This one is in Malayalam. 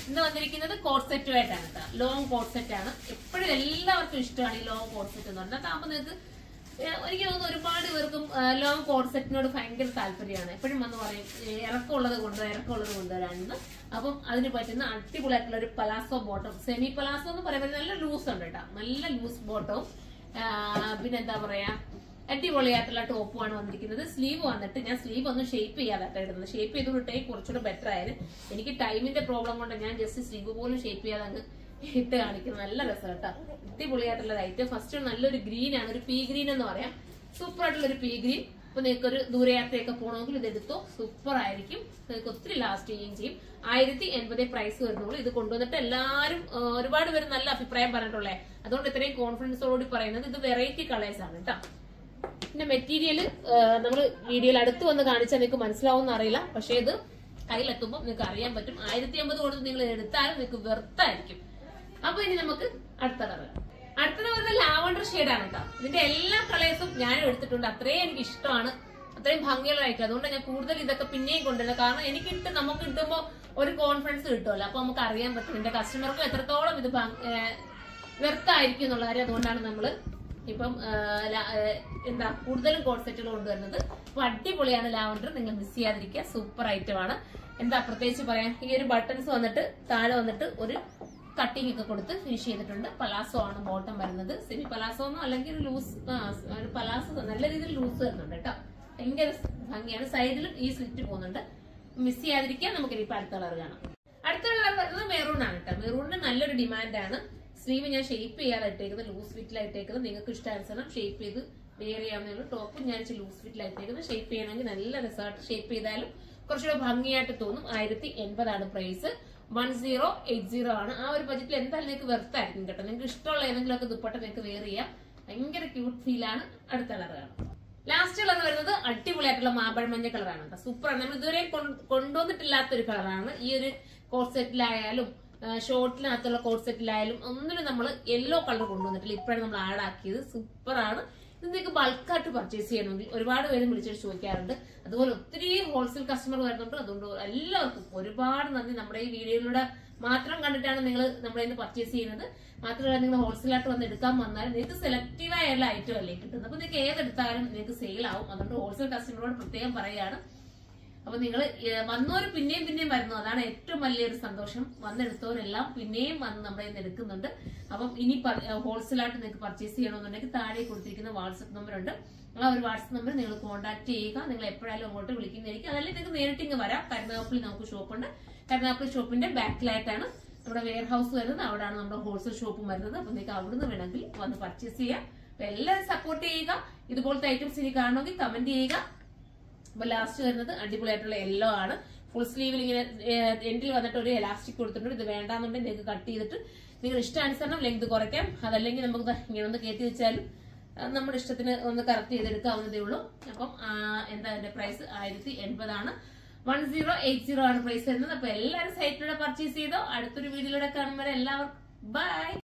ഇന്ന് വന്നിരിക്കുന്നത് കോട്ട് സെറ്റുമായിട്ടാണ് കേട്ടോ ലോങ് കോട്ട് സെറ്റ് ആണ് എപ്പോഴും എല്ലാവർക്കും ഇഷ്ടമാണ് ഈ ലോങ് കോട്ട് സെറ്റ് എന്ന് പറഞ്ഞാൽ അതാകുമ്പോൾ നിങ്ങൾക്ക് ഏഹ് എനിക്ക് തോന്നുന്നു ഒരുപാട് പേർക്കും ലോങ് കോട്ട് സെറ്റിനോട് ഭയങ്കര താല്പര്യമാണ് എപ്പോഴും വന്ന് പറയും ഏഹ് ഇറക്കമുള്ളത് കൊണ്ടുവരാം ഇറക്കമുള്ളത് കൊണ്ടുവരാണെന്ന് അപ്പം അതിന് പറ്റുന്ന അടിപൊളിയായിട്ടുള്ള ഒരു പലാസോ ബോട്ടം സെമി പലാസോ എന്ന് പറയുമ്പോൾ നല്ല ലൂസ് ഉണ്ട് കേട്ടോ നല്ല ലൂസ് ബോട്ടവും പിന്നെന്താ പറയാ അടിപൊളിയായിട്ടുള്ള ടോപ്പുമാണ് വന്നിരിക്കുന്നത് സ്ലീവ് വന്നിട്ട് ഞാൻ സ്ലീവ് ഒന്ന് ഷേപ്പ് ചെയ്യാതെ ഇടുന്നത് ഷേപ്പ് ചെയ്ത് വിട്ടേ കുറച്ചുകൂടെ ബെറ്റർ ആയാലും എനിക്ക് ടൈമിന്റെ പ്രോബ്ലം കൊണ്ട് ഞാൻ ജസ്റ്റ് സ്ലീവ് പോലും ഷേപ്പ് ചെയ്യാതെ അങ്ങ് ഇട്ട് കാണിക്കുന്നത് നല്ല രസം കേട്ടോ അടിപൊളിയായിട്ടുള്ള ഐറ്റം ഫസ്റ്റ് നല്ലൊരു ഗ്രീൻ ആണ് ഒരു പീ ഗ്രീൻ എന്ന് പറയാം സൂപ്പർ ആയിട്ടുള്ള ഒരു പീ ഗ്രീൻ ഇപ്പൊ നിങ്ങൾക്ക് ഒരു ദൂരയാത്രയൊക്കെ പോകണമെങ്കിൽ ഇത് എടുത്തോ സൂപ്പർ ആയിരിക്കും നിങ്ങൾക്ക് ഒത്തിരി ലാസ്റ്റ് ചെയ്യുകയും ചെയ്യും ആയിരത്തി എൺപതേ പ്രൈസ് വരുന്നുള്ളൂ ഇത് കൊണ്ടുവന്നിട്ട് എല്ലാവരും ആ, ഒരുപാട് പേര് നല്ല അഭിപ്രായം പറഞ്ഞിട്ടുള്ളേ അതുകൊണ്ട് ഇത്രയും കോൺഫിഡൻസോടുകൂടി പറയുന്നത് ഇത് വെറൈറ്റി കളേഴ്സ് ആണ് കേട്ടോ പിന്നെ മെറ്റീരിയൽ നമ്മൾ വീഡിയോയിൽ അടുത്ത് വന്ന് കാണിച്ചാൽ നിങ്ങൾക്ക് മനസ്സിലാവുമെന്ന് അറിയില്ല പക്ഷേ ഇത് കയ്യിലെത്തുമ്പോൾ നിങ്ങൾക്ക് അറിയാൻ പറ്റും ആയിരത്തി അമ്പത് കൊടുത്ത് നിങ്ങൾ എടുത്താലും നിങ്ങൾക്ക് വെറുത്തായിരിക്കും അപ്പൊ ഇനി നമുക്ക് അടുത്ത കളർ അടുത്തത് വരുന്നത് ലാവണ്ടർ ഷെയ്ഡാണ് കേട്ടോ ഇതിന്റെ എല്ലാ കളേഴ്സും ഞാൻ എടുത്തിട്ടുണ്ട് അത്രയും എനിക്ക് ഇഷ്ടമാണ് അത്രയും ഭംഗിയുള്ളതായിരിക്കും അതുകൊണ്ട് ഞാൻ കൂടുതൽ ഇതൊക്കെ പിന്നെയും കൊണ്ടുവരുന്നത് കാരണം എനിക്ക് ഇട്ട് നമുക്ക് ഇട്ടുമ്പോൾ ഒരു കോൺഫിഡൻസ് കിട്ടുമല്ലോ അപ്പൊ നമുക്ക് അറിയാൻ പറ്റും എന്റെ കസ്റ്റമർക്കും എത്രത്തോളം ഇത് ഭംഗ- ഏഹ് വ്യർത്ഥമായിരിക്കും എന്നുള്ള കാര്യം അതുകൊണ്ടാണ് നമ്മള് ഇപ്പം ആ, ലാ- ആ, എന്താ കൂടുതലും കോഡ് സെറ്റുകൾ കൊണ്ടുവരുന്നത് അപ്പൊ അടിപൊളിയാണ് ലാവണ്ടർ നിങ്ങൾ മിസ് ചെയ്യാതിരിക്കുക സൂപ്പർ ഐറ്റം ആണ് എന്താ പ്രത്യേകിച്ച് പറയാൻ ഈ ഒരു ബട്ടൺസ് വന്നിട്ട് താഴെ വന്നിട്ട് ഒരു കട്ടിംഗ് ഒക്കെ കൊടുത്ത് ഫിനിഷ് ചെയ്തിട്ടുണ്ട് പലാസോ ആണ് ബോട്ടം വരുന്നത് സെമി പലാസോ ഒന്നും അല്ലെങ്കിൽ ഒരു ലൂസ് ഒരു പലാസോ നല്ല രീതിയിൽ ലൂസ് വരുന്നുണ്ട് കേട്ടോ ഭയങ്കര ഭംഗിയാണ് സൈഡിലും ഈ സ്ലിറ്റ് പോകുന്നുണ്ട് മിസ് ചെയ്യാതിരിക്കാൻ നമുക്ക് ഇനിയിപ്പോ അടുത്ത കളർ കാണാം അടുത്ത കളർ വരുന്നത് മെറൂൺ ആണ് കേട്ടോ മെറൂണിന് നല്ലൊരു ഡിമാൻഡാണ് സ്ലീവ് ഞാൻ ഷേപ്പ് ചെയ്യാതെ ഇട്ടേക്കുന്നത് ലൂസ് ഫിറ്റിലാണ് ഇട്ടേക്കുന്നത് നിങ്ങൾക്ക് ഇഷ്ടാനുസരണം ഷേപ്പ് ചെയ്ത് വെയർ ചെയ്യാവുന്ന ടോപ്പും ഞാൻ ലൂസ് ഫിറ്റിലാണ് ഇട്ടേക്കുന്നത് ഷേപ്പ് ചെയ്യണമെങ്കിൽ നല്ല രസമായിട്ട് ഷേപ്പ് ചെയ്താലും കുറച്ചുകൂടെ ഭംഗിയായിട്ട് തോന്നും ആയിരത്തി എൺപതാണ് price one zero eight zero ആണ് ആ ഒരു ബജറ്റിൽ എന്തായാലും നിങ്ങൾക്ക് വെർത്തായിരിക്കും കേട്ടോ നിങ്ങൾക്ക് ഇഷ്ടമുള്ള ഏതെങ്കിലും ഒക്കെ ദുപ്പട്ട നിങ്ങൾക്ക് വെയർ ചെയ്യാം ഭയങ്കര ക്യൂട്ട് ഫീലാണ് അടുത്ത കളർ കാണാം ലാസ്റ്റ് കളർ വരുന്നത് അടിപൊളിയായിട്ടുള്ള മാമ്പഴ മഞ്ഞ കളറാണ് കേട്ടോ സൂപ്പറാണ് നമ്മൾ ഇതുവരെ കൊ- കൊണ്ടുവന്നിട്ടില്ലാത്ത ഒരു കളറാണ് ഈ ഒരു കോട്ട് സെറ്റിലായാലും ഷോർട്ടിനകത്തുള്ള കോട്ട് സെറ്റിലായാലും ഒന്നിനും നമ്മൾ യെല്ലോ കളർ കൊണ്ടുവന്നിട്ടില്ല ഇപ്പോഴാണ് നമ്മൾ ആഡ് ആക്കിയത് സൂപ്പറാണ് ഇത് നിങ്ങൾക്ക് ബൾക്കായിട്ട് പർച്ചേസ് ചെയ്യണമെങ്കിൽ ഒരുപാട് പേര് വിളിച്ചിട്ട് ചോദിക്കാറുണ്ട് അതുപോലെ ഒത്തിരി ഹോൾസെയിൽ കസ്റ്റമർ വരുന്നുണ്ട് അതുകൊണ്ട് എല്ലാവർക്കും ഒരുപാട് നന്ദി നമ്മുടെ ഈ വീഡിയോയിലൂടെ മാത്രം കണ്ടിട്ടാണ് നിങ്ങൾ നമ്മുടെ നിന്ന് പർച്ചേസ് ചെയ്യുന്നത് മാത്രമല്ല നിങ്ങൾ ഹോൾസെയിലായിട്ട് വന്ന് എടുക്കാൻ വന്നാൽ നിങ്ങൾക്ക് സെലക്റ്റീവ് ആയുള്ള ഐറ്റം അല്ലേ കിട്ടുന്നത് അപ്പൊ നിങ്ങൾക്ക് ഏതെടുത്താലും നിങ്ങൾക്ക് സെയിൽ ആവും അതുകൊണ്ട് ഹോൾസെയിൽ കസ്റ്റമറോട് പ്രത്യേകം പറയുകയാണ് അപ്പൊ നിങ്ങൾ വന്നവർ പിന്നെയും പിന്നെയും വരുന്നു അതാണ് ഏറ്റവും വലിയൊരു സന്തോഷം വന്നെടുത്തവരെല്ലാം പിന്നെയും വന്ന് നമ്മുടെ നിന്ന് എടുക്കുന്നുണ്ട് അപ്പം ഇനി ഹോൾസെയിലായിട്ട് നിങ്ങൾക്ക് പർച്ചേസ് ചെയ്യണമെന്നുണ്ടെങ്കിൽ താഴെ കൊടുത്തിരിക്കുന്ന വാട്സപ്പ് നമ്പർ ഉണ്ട് ആ ഒരു വാട്സപ്പ് നമ്പർ നിങ്ങൾ കോൺടാക്ട് ചെയ്യുക നിങ്ങൾ എപ്പോഴായാലും അങ്ങോട്ട് വിളിക്കുന്നതായിരിക്കും അതല്ലെങ്കിൽ നിങ്ങൾക്ക് നേരിട്ട് ഇങ്ങ് വരാം കരുനാഗപ്പള്ളി നമുക്ക് ഷോപ്പുണ്ട് കരുനാഗപ്പള്ളി ഷോപ്പിന്റെ ബാക്കിലായിട്ടാണ് നമ്മുടെ വെയർ ഹൗസ് വരുന്നത് അവിടെയാണ് നമ്മുടെ ഹോൾസെയിൽ ഷോപ്പും വരുന്നത് അപ്പൊ നിങ്ങൾക്ക് അവിടുന്ന് വേണമെങ്കിൽ വന്ന് പർച്ചേസ് ചെയ്യാം അപ്പൊ എല്ലാവരും സപ്പോർട്ട് ചെയ്യുക ഇതുപോലത്തെ ഐറ്റംസ് ഇനി കാണണമെങ്കിൽ കമന്റ് ചെയ്യുക അപ്പൊ ലാസ്റ്റ് വരുന്നത് അടിപൊളിയായിട്ടുള്ള യെല്ലോ ആണ് ഫുൾ സ്ലീവിൽ ഇങ്ങനെ എൻഡിൽ വന്നിട്ട് ഒരു എലാസ്റ്റിക് കൊടുത്തിട്ടുണ്ട് ഇത് വേണ്ടാന്നുണ്ടെങ്കിൽ നിങ്ങൾക്ക് കട്ട് ചെയ്തിട്ട് നിങ്ങൾ ഇഷ്ടാനുസരണം ലെങ്ത് കുറയ്ക്കാം അതല്ലെങ്കിൽ നമുക്ക് ദാ ഇങ്ങനെ ഒന്ന് കയറ്റി വെച്ചാലും ആ, നമ്മുടെ ഇഷ്ടത്തിന് ഒന്ന് കറക്റ്റ് ചെയ്തെടുക്കാവുന്നതേ ഉള്ളൂ അപ്പം ആ, എന്താ അതിന്റെ പ്രൈസ് ആയിരത്തി എൺപതാണ് വൺ സീറോ എയ്റ്റ് സീറോ ആണ് പ്രൈസ് വരുന്നത് അപ്പൊ എല്ലാവരും സൈറ്റിലൂടെ പർച്ചേസ് ചെയ്തോ അടുത്തൊരു വീഡിയോയിലൂടെ കാണുമ്പോൾ എല്ലാവർക്കും ബൈ